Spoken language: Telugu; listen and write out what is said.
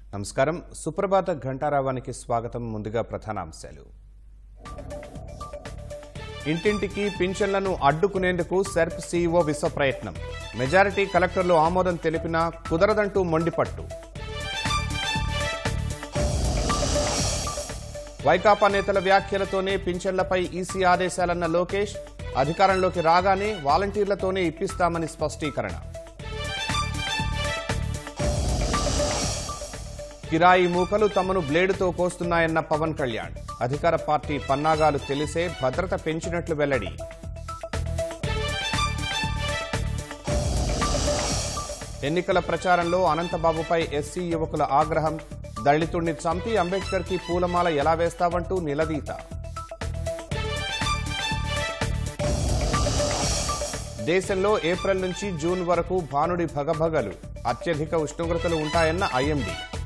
నమస్కారం సుప్రభాత ఘంటారావానికి స్వాగతం ముందుగా ప్రధానాంశాలు ఇంటింటికి పింఛన్లను అడ్డుకునేందుకు సెర్ప్ సీఈఓ విశ్వ ప్రయత్నం మెజారిటీ కలెక్టర్లు ఆమోదం తెలిపినా కుదరదంటూ మొండిపట్టు వైకాపా నేతల వ్యాఖ్యలతోనే పింఛన్లపై ఈసీ ఆదేశాలన్న లోకేష్ అధికారంలోకి రాగానే వాలంటీర్లతోనే ఇప్పిస్తామని స్పష్టీకరణ కిరాయి మూకలు తమను బ్లేడుతో కోస్తున్నాయన్న పవన్ కళ్యాణ్ అధికార పార్టీ పన్నాగాలు తెలిసే భద్రత పెంచినట్లు వెల్లడి ఎన్నికల ప్రచారంలో అనంతబాబుపై ఎస్సీ యువకుల ఆగ్రహం దళితుడిని చంపి అంబేద్కర్కి పూలమాల ఎలా వేస్తావంటూ నిలదీత దేశంలో ఏప్రిల్ నుంచి జూన్ వరకు భానుడి భగభగలు అత్యధిక ఉష్ణోగ్రతలు ఉంటాయన్న ఐఎండీ